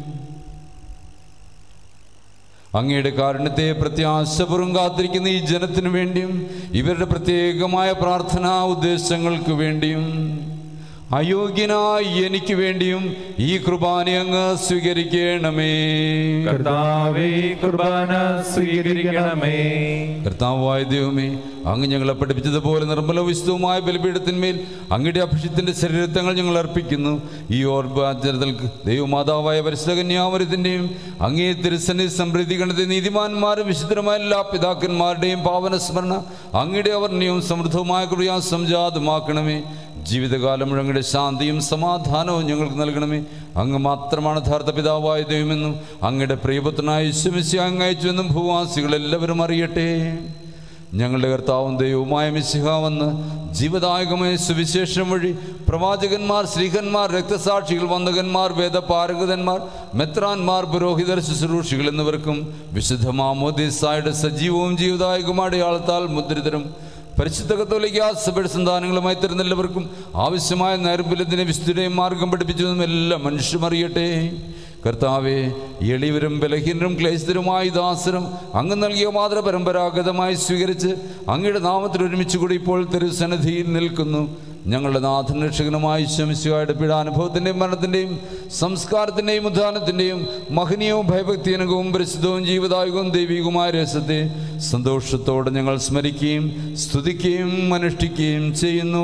അങ്ങയുടെ കാരുണ്യത്തെ പ്രത്യാശപൂർവ്വം കാത്തിരിക്കുന്ന ഈ ജനത്തിനു വേണ്ടിയും ഇവരുടെ പ്രത്യേകമായ പ്രാർത്ഥനാ ഉദ്ദേശങ്ങൾക്ക് വേണ്ടിയും അയോഗ്യനായി എനിക്ക് വേണ്ടിയും ഈ കുർബാന അങ്ങ് സ്വീകരിക്കണമേ കർത്താവേ കുർബാന സ്വീകരിക്കണമേ കർത്താവായ ദൈവമേ അങ്ങ് ഞങ്ങളെ പഠിപ്പിച്ചതുപോലെ നിർമ്മല വിശുദ്ധവുമായ ബലിപീഠത്തിന്മേൽ അങ്ങയുടെ അഭിഷത്തിന്റെ ശരീരത്തങ്ങൾ ഞങ്ങൾ അർപ്പിക്കുന്നു ഈ ഓർബാചരതൾക്ക് ദൈവമാതാവായ പരിശുദ്ധകന്യാമരത്തിൻ്റെയും അങ്ങേ തിരുസന്നി സമൃദ്ധി ഗണത്തെ നീതിമാന്മാരും വിശുദ്ധരുമായ എല്ലാ പിതാക്കന്മാരുടെയും പാവന സ്മരണ അങ്ങയുടെ അവർണ്യവും സമൃദ്ധവുമായ കൃപയാ സംജാതമാക്കണമേ ജീവിതകാലം മുഴുവൻ അങ്ങയുടെ ശാന്തിയും സമാധാനവും ഞങ്ങൾക്ക് നൽകണമേ അങ്ങ് മാത്രമാണ് യഥാർത്ഥ പിതാവായ ദൈവമെന്നും അങ്ങയുടെ പ്രിയപുത്രനായ ശുമിശി അങ്ങ് അയച്ചുവെന്നും ഭൂവാസികൾ എല്ലാവരും അറിയട്ടെ ഞങ്ങളുടെ കർത്താവും ദൈവവുമായ മിശിഹ വന്ന് ജീവദായകമായ സുവിശേഷം വഴി പ്രവാചകന്മാർ ശ്രീകന്മാർ രക്തസാക്ഷികൾ വന്ദകന്മാർ വേദപാരംഗതന്മാർ മെത്രാന്മാർ പുരോഹിതർ ശുശ്രൂഷികൾ എന്നിവർക്കും വിശുദ്ധ മാമോദിസായുടെ സജീവവും ജീവദായകമായ അടയാളത്താൽ മുദ്രിതരും പരിശുദ്ധ കത്തോലിക്ക സഭയുടെ സന്താനങ്ങളുമായി തരുന്ന എല്ലാവർക്കും ആവശ്യമായ നൈർബല്യത്തിന് വിശുദ്ധയും മാർഗം പഠിപ്പിച്ചതും എല്ലാം മനുഷ്യരും അറിയട്ടെ കർത്താവെ എളിവരും ബലഹീനരും ക്ലേശിതരുമായി ദാസരും അങ്ങ് നൽകിയ മാതൃ പരമ്പരാഗതമായി സ്വീകരിച്ച് അങ്ങയുടെ നാമത്തിൽ ഒരുമിച്ച് കൂടി ഇപ്പോൾ തിരുസന്നിധിയിൽ നിൽക്കുന്നു ഞങ്ങളുടെ നാഥൻ രക്ഷകനുമായി ശമിശുവായുടെ പീഡാനുഭവത്തിൻ്റെയും മരണത്തിൻ്റെയും സംസ്കാരത്തിൻ്റെയും ഉദ്ധാനത്തിൻ്റെയും മഹനീയവും ഭയഭക്തിയനകവും പരിശുദ്ധവും ജീവദായകവും ദൈവികവുമായ രസത്തെ സന്തോഷത്തോടെ ഞങ്ങൾ സ്മരിക്കുകയും സ്തുതിക്കുകയും അനുഷ്ഠിക്കുകയും ചെയ്യുന്നു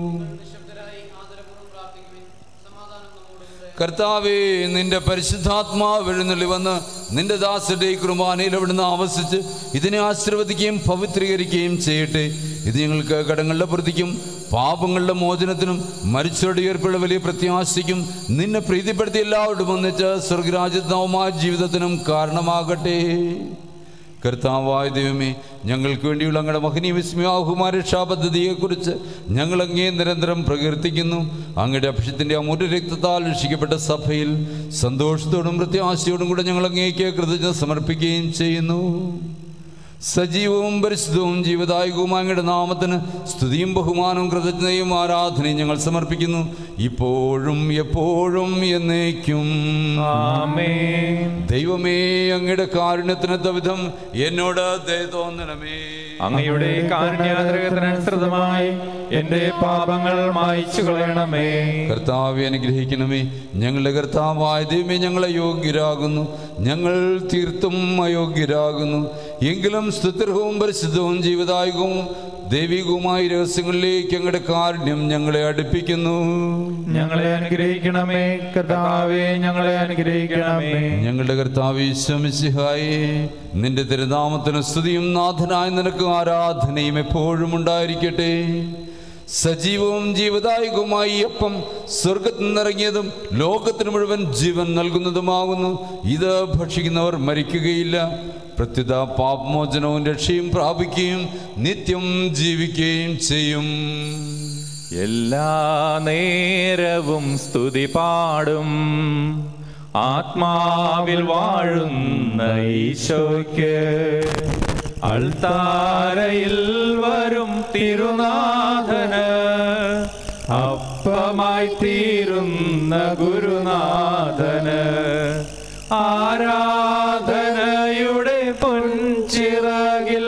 കർത്താവേ നിന്റെ പരിശുദ്ധാത്മാവ് എഴുന്നള്ളി വന്ന് നിന്റെ ദാസരുടെ ഈ കുർബാനയിൽ അവിടുന്ന് ആവസിച്ച് ഇതിനെ ആശീർവദിക്കുകയും പവിത്രീകരിക്കുകയും ചെയ്യട്ടെ ഇത് ഞങ്ങൾക്ക് കടങ്ങളുടെ പ്രതിക്കും പാപങ്ങളുടെ മോചനത്തിനും മരിച്ചവരുടെ ഉയർപ്പുള്ള വലിയ പ്രത്യാശയ്ക്കും നിന്നെ പ്രീതിപ്പെടുത്തി എല്ലാവരോടും ഒന്നിച്ച് സ്വർഗരാജ്യത്വമായ ജീവിതത്തിനും കാരണമാകട്ടെ കർത്താവായ ദൈവമേ ഞങ്ങൾക്ക് വേണ്ടിയുള്ള അങ്ങയുടെ മഹനീയ വിസ്മയാഹുമാ രക്ഷാപദ്ധതിയെക്കുറിച്ച് ഞങ്ങൾ അങ്ങേ നിരന്തരം പ്രകീർത്തിക്കുന്നു അങ്ങയുടെ അഭിഷത്തിൻ്റെ അമൂല്യ രക്തത്താൽ രക്ഷിക്കപ്പെട്ട സഭയിൽ സന്തോഷത്തോടും പ്രത്യാശയോടും കൂടെ ഞങ്ങൾ അങ്ങേക്ക് കൃതജ്ഞത സമർപ്പിക്കുകയും ചെയ്യുന്നു സജീവവും പരിശുദ്ധവും ജീവദായകവുമായ അങ്ങയുടെ നാമത്തിന് സ്തുതിയും ബഹുമാനവും കൃതജ്ഞതയും ആരാധനയും ഞങ്ങൾ സമർപ്പിക്കുന്നു ഇപ്പോഴും എപ്പോഴും എന്നേക്കും ആമേൻ ദൈവമേ അങ്ങയുടെ കാരുണ്യത്തിനൊത്ത വിധം എന്നോട് ദയ തോന്നണമേ അങ്ങയുടെ കാരുണ്യാഗ്രഹത്തിനനുസൃതമായി എന്റെ പാപങ്ങൾ മായ്ച്ചു കളയണമേ കർത്താവെ അനുഗ്രഹിക്കണമേ ഞങ്ങളുടെ കർത്താവായ ദൈവമേ ഞങ്ങളെ യോഗ്യരാകുന്നു ഞങ്ങൾ തീർത്തും അയോഗ്യരാകുന്നു എങ്കിലും സ്തുത്യർഹവും പരിശുദ്ധവും ജീവദായകവും ദൈവികവുമായ രഹസ്യങ്ങളിലേക്ക് അങ്ങയുടെ കാരുണ്യം ഞങ്ങളെ അടുപ്പിക്കുന്നു ഞങ്ങളെ അനുഗ്രഹിക്കണമേ കർത്താവേ ഞങ്ങളെ അനുഗ്രഹിക്കണമേ ഞങ്ങളുടെ കർത്താവ് ഈശ്വമിസിഹായി നിന്റെ തിരുനാമത്തിന് സ്തുതിയും നാഥനായ നിനക്ക് ആരാധനയും എപ്പോഴും ഉണ്ടായിരിക്കട്ടെ സജീവവും ജീവദായകവുമായി ഈ അപ്പം സ്വർഗത്തിൽ നിന്നിറങ്ങിയതും ലോകത്തിന് മുഴുവൻ ജീവൻ നൽകുന്നതുമാകുന്നു ഇത് ഭക്ഷിക്കുന്നവർ മരിക്കുകയില്ല പ്രത്യുത പാപമോചനവും രക്ഷയും പ്രാപിക്കുകയും നിത്യം ജീവിക്കുകയും ചെയ്യും എല്ലാ നേരവും സ്തുതി പാടും ആത്മാവിൽ വാഴുന്ന ഈശോയ്ക്ക് അൾത്താരയിൽ വരും തിരുനാഥന് അപ്പമായി തീരുന്ന ഗുരുനാഥന് ആരാധനയുടെ പൊൻചിറകിൽ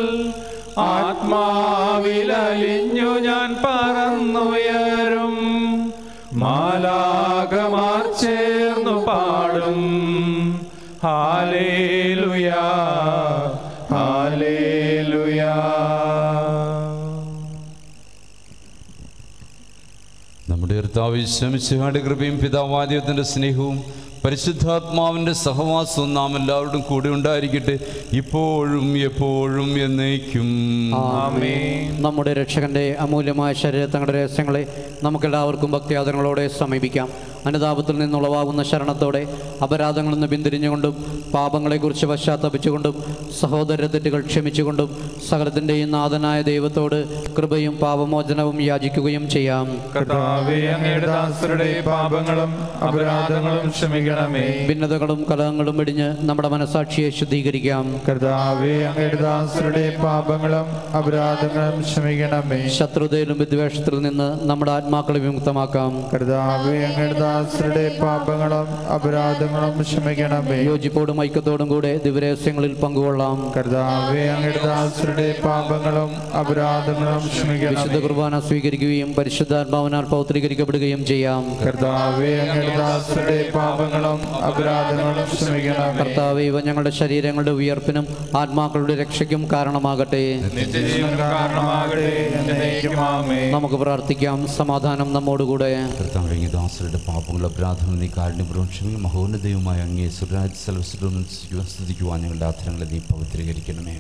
ആത്മാവിലലിഞ്ഞു ഞാൻ പറന്നുയരും മാലാകമാർ ചേർന്നു പാടും ഹാലേലുയാ ഹാലേലുയാ നമ്മുടെ കർത്താവ് ഈശ്വമിശിഹായുടെ കൃപയും പിതാവാദ്യത്തിൻ്റെ സ്നേഹവും പരിശുദ്ധാത്മാവിൻ്റെ സഹവാസവും നാം എല്ലാവരുടെയും കൂടെ ഉണ്ടായിരിക്കട്ടെ ഇപ്പോഴും എപ്പോഴും എന്നേക്കും ആമേൻ നമ്മുടെ രക്ഷകന്റെ അമൂല്യമായ ശരീരത്തങ്ങളുടെ രഹസ്യങ്ങളെ നമുക്കെല്ലാവർക്കും ഭക്തിയാദരങ്ങളോടെ സമീപിക്കാം അനുതാപത്തിൽ നിന്നുളവാകുന്ന ശരണത്തോടെ അപരാധങ്ങളിൽ നിന്ന് പിന്തിരിഞ്ഞുകൊണ്ടും പാപങ്ങളെക്കുറിച്ച് പശ്ചാത്തപിച്ചുകൊണ്ടും സഹോദര തെറ്റുകൾ ക്ഷമിച്ചുകൊണ്ടും സകലത്തിൻ്റെയും നാഥനായ ദൈവത്തോട് കൃപയും പാപമോചനവും യാചിക്കുകയും ചെയ്യാം കർത്താവേ അങ്ങയുടെ ദാസരുടെ പാപങ്ങളും അപരാധങ്ങളും ക്ഷമിക്കണമേ ഭിന്നതകളും കലഹങ്ങളും ഇടിഞ്ഞ് നമ്മുടെ മനസാക്ഷിയെ ശുദ്ധീകരിക്കാം കർത്താവേ അങ്ങയുടെ ദാസരുടെ പാപങ്ങളും അപരാധങ്ങളും ക്ഷമിക്കണമേ ശത്രുതയിലും വിദ്വേഷത്തിൽ നിന്ന് നമ്മുടെ ആത്മാക്കളെ വിമുക്തമാക്കാം കർത്താവേ അങ്ങയുടെ ദാസരുടെ പാപങ്ങളും അപരാധങ്ങളും ക്ഷമിക്കണമേ യോജിപ്പോടും ഐക്യത്തോടും കൂടെ ദിവരഹസ്യങ്ങളിൽ പങ്കുകൊള്ളാം കർത്താവേ അങ്ങയുടെ ദാസരുടെ പാപങ്ങളും അപരാധങ്ങളും വിശുദ്ധ ക്ഷമിക്കണമേ കുർബാന സ്വീകരിക്കുകയും പരിശുദ്ധാത്മാവിനാൽ പൗത്രീകരിക്കപ്പെടുകയും ചെയ്യാം കർത്താവേ അങ്ങയുടെ ദാസരുടെ പാപങ്ങളും അപരാധങ്ങളും ക്ഷമിക്കണമേ കർത്താവ് ഇവ ഞങ്ങളുടെ ശരീരങ്ങളുടെ ഉയർപ്പിനും ആത്മാക്കളുടെ രക്ഷയ്ക്കും കാരണമാകട്ടെ നിത്യജീവൻ കാരണമാകട്ടെ എന്നേക്കും ആമേൻ നമുക്ക് പ്രാർത്ഥിക്കാം സമാധാനം നമ്മോടുകൂടെ കർത്താവ് ഈ ദാസരുടെ പാപങ്ങൾ അപരാധങ്ങൾ നീ കാരുണ്യപൂർവ്വം ക്ഷമിക്കും മഹോന്നതയുമായ അങ്ങേ സുരാജ് സലവസിലും സ്തുതിക്കുവാൻ ഞങ്ങളുടെ ആധാരങ്ങളെ നീ പവിത്രീകരിക്കണമേ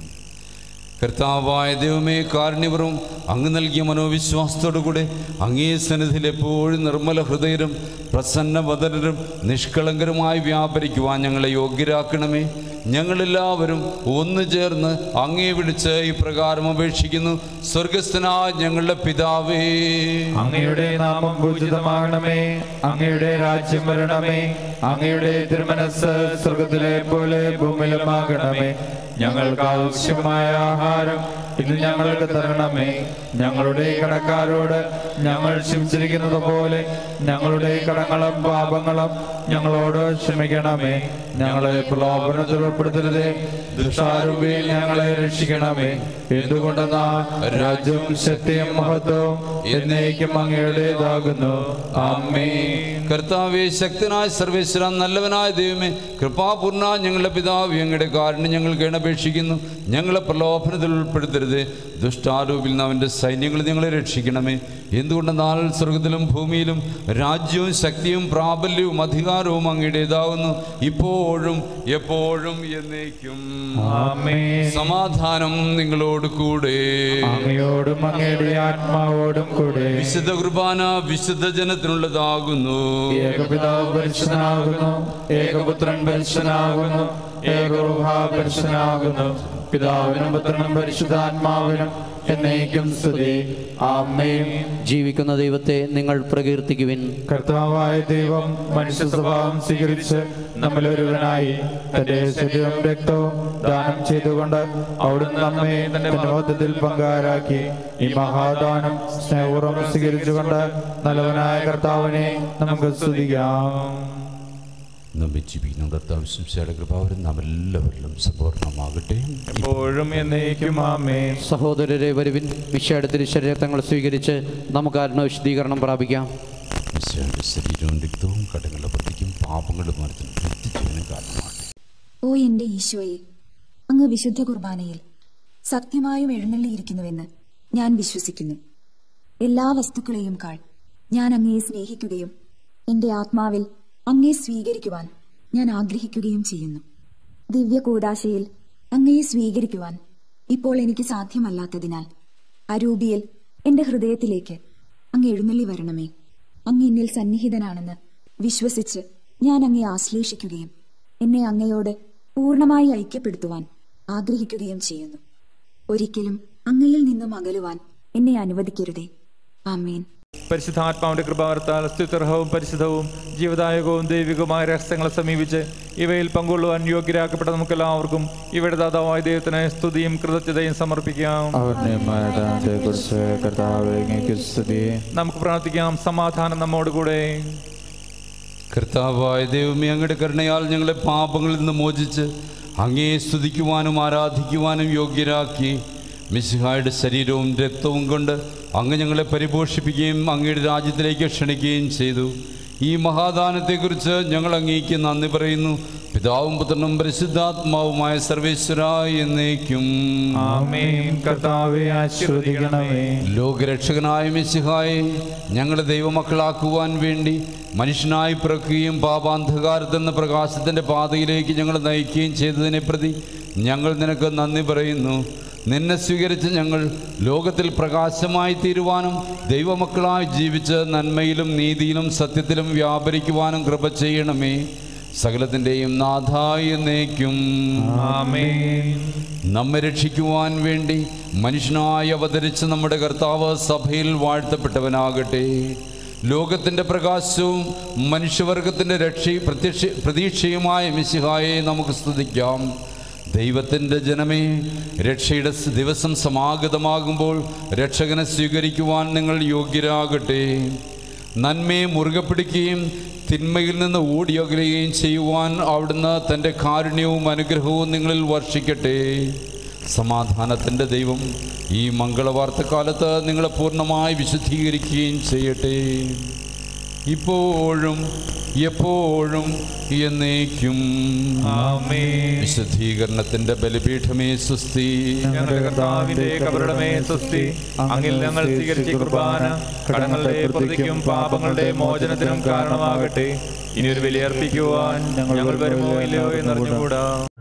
കർത്താവായ ദൈവമേ കാരുണ്യപുറം അങ്ങ് നൽകിയ മനോവിശ്വാസത്തോടുകൂടെ അങ്ങേ സന്നിധിയിൽ എപ്പോഴും നിർമ്മല ഹൃദയരും പ്രസന്നവദനരും നിഷ്കളങ്കരുമായി വ്യാപരിക്കുവാൻ ഞങ്ങളെ യോഗ്യരാക്കണമേ ഞങ്ങളെല്ലാവരും ഒന്നു ചേർന്ന് അങ്ങേ വിളിച്ച് ഇപ്രകാരം അപേക്ഷിക്കുന്നു സ്വർഗസ്ഥനായ ഞങ്ങളുടെ പിതാവേ അങ്ങയുടെ നാമം പൂജിതമാകണമേ അങ്ങയുടെ രാജ്യം വരണമേ അങ്ങയുടെ തിരുമനസ് സ്വർഗത്തിലെ പോലെ ഭൂമിയിലുമാകണമേ ഞങ്ങൾക്ക് ആവശ്യമായ ആഹാരം ഇന്ന് ഞങ്ങൾക്ക് തരണമേ ഞങ്ങളുടെ കടക്കാരോട് ഞങ്ങൾ ക്ഷമിച്ചിരിക്കുന്നത് പോലെ ഞങ്ങളുടെ കടങ്ങളും പാപങ്ങളും ഞങ്ങളോട് ക്ഷമിക്കണമേ ഞങ്ങളെ പ്രലോഭനത്തിൽ ഉൾപ്പെടുത്തരുതേ ദുഷാരൂപിയിൽ ഞങ്ങളെ രക്ഷിക്കണമേ എന്തുകൊണ്ടെന്നാ രാജ്യവും ശക്തിയും മഹത്വവും എന്നേക്കും അങ്ങയുടേതാകുന്നു ആമേ കർത്താവെ ശക്തനായ സർവേശ്വര നല്ലവനായ ദൈവമേ കൃപാപൂർണ ഞങ്ങളുടെ പിതാവ് ഞങ്ങളുടെ കാരുണ്യം ഞങ്ങൾ കേണപേക്ഷിക്കുന്നു ഞങ്ങളെ പ്രലോഭനത്തിൽ ഉൾപ്പെടുത്തരുത് ദുഷ്ടാരൂപിൽ നിന്ന് അവൻ്റെ സൈന്യങ്ങൾ ഞങ്ങളെ രക്ഷിക്കണമേ എന്തുകൊണ്ടെന്നാൽ സ്വർഗത്തിലും ഭൂമിയിലും രാജ്യവും ശക്തിയും പ്രാബല്യവും അധികാരവും അങ്ങയുടേതാകുന്നു ഇപ്പോഴും എപ്പോഴും എന്നേക്കും ആമേ സമാധാനം നിങ്ങളോട് കൂടെ അങ്ങയോടും അങ്ങയുടെ ആത്മാവോടും കൂടെ വിശുദ്ധ കുർബാന വിശുദ്ധ ജനത്തിനുള്ളതാകുന്നു ഏകപിതാവ് പരിശുദ്ധനാകുന്നു ഏകപുത്രൻ പരിശുദ്ധനാകുന്നു ഏകോഹ പരിശുദ്ധനാകുന്നു പിതാവിനും പുത്രനും പരിശുദ്ധാത്മാവിനും എന്നേക്കും സ്തുതി ആമേൻ ജീവിക്കുന്ന ദൈവത്തെ നിങ്ങൾ പ്രകീർത്തിക്കുവിൻ കർത്താവായ ദൈവം മനുഷ്യ സ്വഭാവം സ്വീകരിച്ച് നമ്മളൊരുവനായി തന്റെ ശരീരം രക്തവും ദാനം ചെയ്തുകൊണ്ട് അവിടുന്ന് നമ്മെ തന്റെ മഹത്വത്തിൽ പങ്കാരാക്കി ഈ മഹാദാനം സ്നേഹപൂർവ്വം സ്വീകരിച്ചുകൊണ്ട് നല്ലവനായ കർത്താവിനെ നമുക്ക് സ്തുതിക്കാം നമ്മെ ജീവിക്കുന്ന കർത്താവ് ശിംസയുടെ കൃപാവരം നാം എല്ലാവരിലും സമ്പൂർണ്ണമാകട്ടെ എപ്പോഴും എന്നേക്കും ആമേ സഹോദരരെ വരുവിൻ വിഷയുടെ തിരുശരീരത്തങ്ങൾ സ്വീകരിച്ച് നമുക്ക് ആത്മവിശദീകരണം പ്രാപിക്കാം മിശിഹായുടെ ശരീരവും രക്തവും കടങ്ങളുടെ പ്രതിക്കും പാപങ്ങളുടെ മരത്തിനും നിത്യജീവനും കാരണമാകട്ടെ ഓ എന്റെ ഈശോയെ അങ്ങ് വിശുദ്ധ കുർബാനയിൽ സത്യമായും എഴുന്നള്ളിയിരിക്കുന്നുവെന്ന് ഞാൻ വിശ്വസിക്കുന്നു എല്ലാ വസ്തുക്കളെയും കാൾ ഞാൻ അങ്ങയെ സ്നേഹിക്കുകയും എന്റെ ആത്മാവിൽ അങ്ങയെ സ്വീകരിക്കുവാൻ ഞാൻ ആഗ്രഹിക്കുകയും ചെയ്യുന്നു ദിവ്യ കൂടാശയിൽ അങ്ങയെ സ്വീകരിക്കുവാൻ ഇപ്പോൾ എനിക്ക് സാധ്യമല്ലാത്തതിനാൽ അരൂപിയിൽ എന്റെ ഹൃദയത്തിലേക്ക് അങ്ങ് എഴുന്നള്ളി വരണമേ അങ്ങ് എന്നിൽ സന്നിഹിതനാണെന്ന് വിശ്വസിച്ച് ഞാൻ അങ്ങയെ ആശ്ലേഷിക്കുകയും എന്നെ അങ്ങയോട് പൂർണ്ണമായി ഐക്യപ്പെടുത്തുവാൻ ആഗ്രഹിക്കുകയും ചെയ്യുന്നു ഒരിക്കലും അങ്ങയിൽ നിന്നും അകലുവാൻ എന്നെ അനുവദിക്കരുതേ ആമേൻ പരിശുദ്ധാത്മാവിന്റെ കൃപാവർത്താൽ സ്തുത്യർഹവും പരിശുദ്ധവും ജീവദായകവും ദൈവികവുമായ രഹസ്യങ്ങളെ സമീപിച്ച് ഇവയിൽ പങ്കുകൊള്ളുവാൻ യോഗ്യരാക്കപ്പെട്ട നമുക്കെല്ലാവർക്കും ഇവയുടെ ദാതാവായ ദൈവത്തിന് സ്തുതിയും കൃതജ്ഞതയും സമർപ്പിക്കാം കുറിച്ച് കർത്താവ് സ്തുതി നമുക്ക് പ്രാർത്ഥിക്കാം സമാധാനം നമ്മോടുകൂടെ കർത്താവായ ദൈവമേ അങ്ങയുടെ കരുണയാൽ ഞങ്ങളെ പാപങ്ങളിൽ നിന്ന് മോചിച്ച് അങ്ങേ സ്തുതിക്കുവാനും ആരാധിക്കുവാനും യോഗ്യരാക്കി മിശിഹായുടെ ശരീരവും രക്തവും കൊണ്ട് അങ്ങ് ഞങ്ങളെ പരിപോഷിപ്പിക്കുകയും അങ്ങയുടെ രാജ്യത്തിലേക്ക് ക്ഷണിക്കുകയും ചെയ്തു ഈ മഹാദാനത്തെക്കുറിച്ച് ഞങ്ങൾ അങ്ങേക്ക് നന്ദി പറയുന്നു പിതാവും പുത്രനും പരിശുദ്ധാത്മാവുമായ സർവേശ്വരായ എന്നേക്കും ആമേൻ കർത്താവെ ആശീർവദിക്കണമേ ലോകരക്ഷകനായ മിശിഹായെ ഞങ്ങളെ ദൈവമക്കളാക്കുവാൻ വേണ്ടി മനുഷ്യനായി പിറക്കുകയും പാപാന്ധകാരത്തിൽ നിന്ന് പ്രകാശത്തിൻ്റെ പാതയിലേക്ക് ഞങ്ങൾ നയിക്കുകയും ചെയ്തതിനെ പ്രതി ഞങ്ങൾ നിനക്ക് നന്ദി പറയുന്നു നിന്നെ സ്വീകരിച്ച് ഞങ്ങൾ ലോകത്തിൽ പ്രകാശമായി തീരുവാനും ദൈവമക്കളായി ജീവിച്ച് നന്മയിലും നീതിയിലും സത്യത്തിലും വ്യാപരിക്കുവാനും കൃപ ചെയ്യണമേ സകലത്തിൻ്റെയും നാഥായി എന്നേക്കും ആമേൻ നമ്മെ രക്ഷിക്കുവാൻ വേണ്ടി മനുഷ്യനായി അവതരിച്ച നമ്മുടെ കർത്താവ് സഭയിൽ വാഴ്ത്തപ്പെട്ടവനാകട്ടെ ലോകത്തിൻ്റെ പ്രകാശവും മനുഷ്യവർഗത്തിൻ്റെ രക്ഷ പ്രത്യക്ഷ പ്രതീക്ഷയുമായ മിശിഹായെ നമുക്ക് സ്തുതിക്കാം ദൈവത്തിൻ്റെ ജനമേ രക്ഷയുടെ സ് ദിവസം സമാഗതമാകുമ്പോൾ രക്ഷകനെ സ്വീകരിക്കുവാൻ നിങ്ങൾ യോഗ്യരാകട്ടെ നന്മയെ മുറുകെ പിടിക്കുകയും തിന്മയിൽ നിന്ന് ഓടിയകലുകയും ചെയ്യുവാൻ അവിടുന്ന് തൻ്റെ കാരുണ്യവും അനുഗ്രഹവും നിങ്ങളിൽ വർഷിക്കട്ടെ സമാധാനത്തിൻ്റെ ദൈവം ഈ മംഗളവാർത്തക്കാലത്ത് നിങ്ങളെ പൂർണ്ണമായി വിശുദ്ധീകരിക്കുകയും ചെയ്യട്ടെ ഇപ്പോഴും എപ്പോഴും എന്നേക്കും ആമേൻ വിശുദ്ധീകരണത്തിൻ്റെ ബലിപീഠമേ സുസ്ഥി ഞങ്ങളുടെ കർത്താവിന്റെ കബറിടമേ സ്വസ്തി അങ്ങിൽ ഞങ്ങൾ സ്വീകരിച്ച കുർബാന കടങ്ങളുടെ പ്രതിക്കും പാപങ്ങളുടെ മോചനത്തിനും കാരണമാകട്ടെ ഇനി ഒരു ബലിയർപ്പിക്കുവാൻ ഞങ്ങൾ വരുമോ ഇല്ലയോ എന്നറിഞ്ഞുകൂടാ